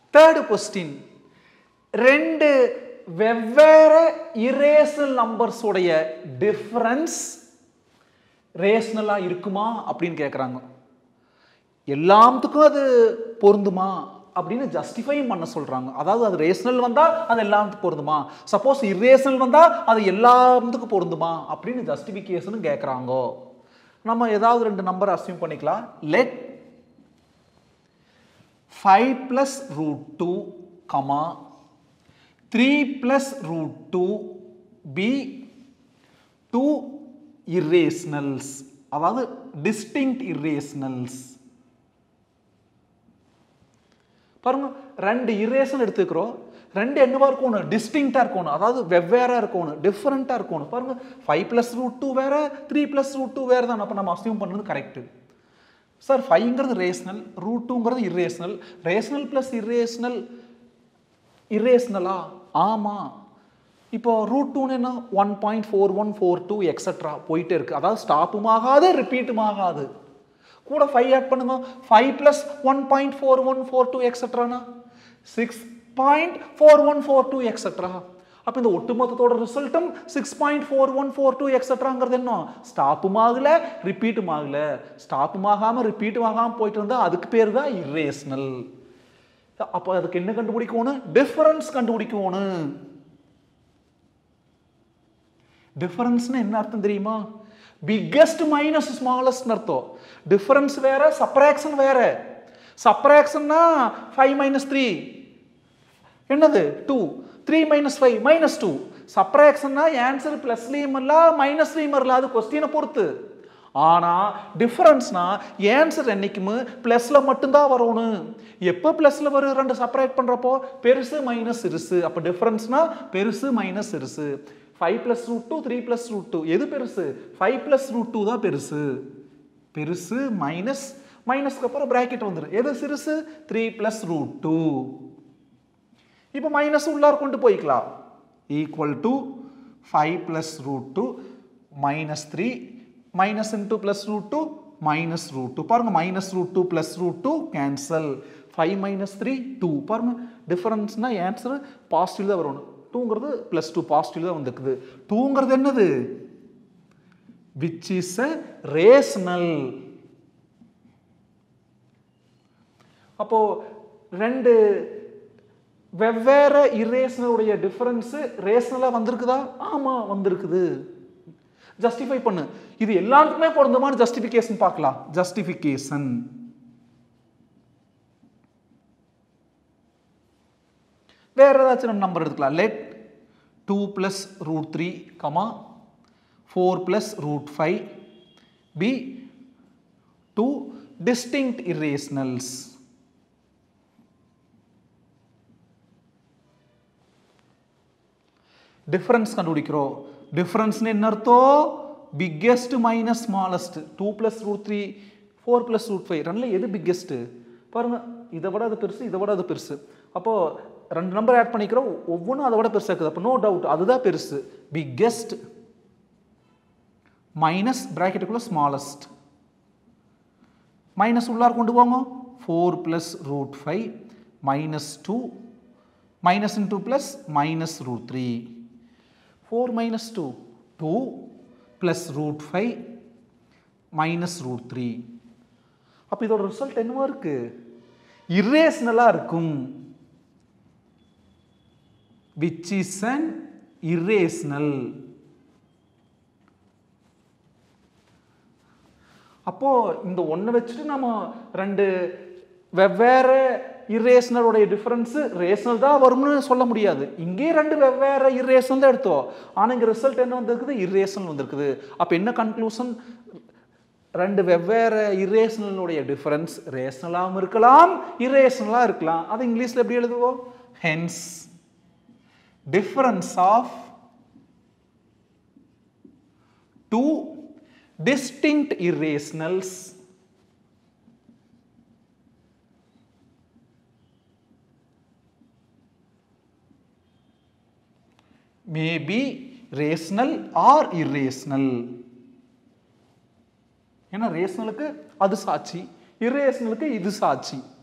third question ரெண்டு வெவ்வேறு irrational numbers உடைய டிஃபரன்ஸ் ரேஷனலா இருக்குமா அப்படின்னு கேட்குறாங்க எல்லாத்துக்கும் அது பொருந்துமா அப்படின்னு ஜஸ்டிஃபை பண்ண சொல்றாங்க அதாவது அது ரேஷனல் வந்தா அது எல்லாத்துக்கும் பொருந்துமா சப்போஸ் இரேஷனல் வந்தா அது எல்லாத்துக்கும் பொருந்துமா அப்படின்னு ஜஸ்டிஃபிகேஷன் கேட்குறாங்க நம்ம ஏதாவது ரெண்டு நம்பர் அசியூம் பண்ணிக்கலாம் let five plus root two comma three plus root two be two irrationals அதாவது டிஸ்டிங்க்ட் இரேஷனல்ஸ் பாருங்க ரெண்டு இரேஷன் எடுத்துக்கிறோம் ரெண்டு என்னவா இருக்கணும் டிஸ்டிங்டா இருக்கணும் அதாவது வெவ்வேறா இருக்கணும் டிஃப்ரெண்டா இருக்கணும் பாருங்க ஃபைவ் பிளஸ் ரூட் டூ வேற த்ரீ பிளஸ் ரூட் டூ வேற தான் அப்போ நம்ம அசியூம் பண்ணது கரெக்ட் சார் ஃபைவ்ங்கிறது ரேஷனல் ரூட் டூங்கிறது இரேஷனல் ரேஷனல் பிளஸ் இரேஷனல் இரேஷனலா ஆமா இப்போ ரூட் டூன்னு என்ன one point four one four two extra போயிட்டே இருக்கு அதாவது ஸ்டாப்பும் ஆகாது ரிப்பீட்டும் ஆகாது கூட ஃபைவ் ஆட் பண்ணுங்க five plus one point four one four two எக்ஸட்ரானா six point four one four two extra அப்போ இந்த ஒட்டுமொத்தத்தோட ரிசல்ட்டும் six point four one four two எக்ஸட்ராங்கிறது என்ன ஸ்டாப்பும் ஆகல ரிப்பீட்டும் ஆகல ஸ்டாப்பும் ஆகாமல் ரிப்பீட்டும் ஆகாமல் போயிட்டு இருந்தால் அதுக்கு பேர் தான் இரேஷனல் அப்போ அதுக்கு என்ன கண்டுபிடிக்கணும் டிஃபரன்ஸ் கண்டுபிடிக்கணும் டிஃபரன்ஸ்னு என்ன அர்த்தம் தெரியுமா பிக்கஸ்ட் மைனஸ் ஸ்மாலஸ்ட் அர்த்தம் டிஃபரன்ஸ் வேற சப்ராக்ஷன் வேற சப்ராக்ஷன்னா ஃபைவ் மைனஸ் த்ரீ என்னது two three minus five minus two சப்ராக்ஷன்னா ஆன்சர் பிளஸ்லயும் இல்ல மைனஸ்லயும் வரல அது கொஸ்டினை பொறுத்து ஆனா டிஃபரன்ஸ்னா ஆன்சர் என்னைக்குமே பிளஸ்ல மட்டும்தான் வரணும் எப்போ பிளஸ்ல வரும் ரெண்டு செப்பரேட் பண்றப்போ பெருசு மைனஸ் சிறுசு அப்போ டிஃபரன்ஸ்னா பெருசு மைனஸ் சிறுசு five plus root two three plus root two எது பெருசு ஃபைவ் பிளஸ் ரூட் டூ தான் பெருசு பெருசு மைனஸ் மைனஸ்க்கு அப்புறம் பிராக்கெட் வந்துடும் எது சிறுசு த்ரீ பிளஸ் ரூட் டூ இப்போ மைனஸ் உள்ளார் கொண்டு போய்க்கலாம் equal to five plus root two minus three minus into plus root two minus root two பாருங்க minus root two plus root two cancel five minus three two பாருங்க டிஃபரன்ஸ்னா answer positive தான் வரணும் டூங்கிறது plus two positive தான் வந்துருக்குது டூங்கிறது என்னது which is a rational அப்போ ரெண்டு வெவ்வேறு இரேஷனலுடைய டிஃபரன்ஸ் ரேஷனலா வந்திருக்குதா ஆமா வந்திருக்குது ஜஸ்டிஃபை பண்ணு இது எல்லாத்துக்குமே பொருந்தமான ஜஸ்டிஃபிகேஷன் பார்க்கலாம் ஜஸ்டிஃபிகேஷன் வேற ஏதாச்சும் நம்பர் எடுத்துக்கலாம் let two plus root three comma four plus root five be two distinct irrationals difference கண்டுபிடிக்கிறோம் டிஃபரன்ஸ்னு என்ன அர்த்தம் biggest minus smallest two plus root three four plus root five ரெண்டில் எது பிக்கெஸ்ட் பாருங்க இதை விட அது பெருசு இதை விட அது பெருசு அப்போ ரெண்டு நம்பர் ஆட் பண்ணிக்கிறோம் ஒவ்வொன்றும் அதை விட பெருசாக இருக்குது அப்போ நோ டவுட் அதுதான் பெருசு பிக்கெஸ்ட் மைனஸ் பிராக்கெட்டுக்குள்ள ஸ்மாலஸ்ட் மைனஸ் உள்ளார் கொண்டு போங்க four plus root five minus two minus into plus minus root three four minus two two plus root five minus root three அப்போ இதோட ரிசல்ட் என்னவா இருக்கு இரேஷனலாக இருக்கும் விச் இஸ் அன் இரேஷனல் அப்போ இந்த ஒன்றை வச்சுட்டு நம்ம ரெண்டு வெவ்வேறு இரேஷனலுடைய டிஃபரன்ஸ் ரேஷனல் தான் வரும்னு சொல்ல முடியாது இங்கே ரெண்டு வெவ்வேறு இரேஷனல் தான் எடுத்தோம் ஆனால் இங்கே ரிசல்ட் என்ன வந்திருக்குது இரேஷனல் வந்திருக்குது அப்போ என்ன கன்க்ளூஷன் ரெண்டு வெவ்வேறு இரேஷனலுடைய டிஃபரன்ஸ் ரேஷனலாகவும் இருக்கலாம் இரேஷனலாக இருக்கலாம் அது இங்கிலீஷில் எப்படி எழுதுவோம் hence difference of two distinct irrationals may be rational or irrational ஏன்னா ரேஷனலுக்கு அது சாட்சி இரேஷனலுக்கு இது சாட்சி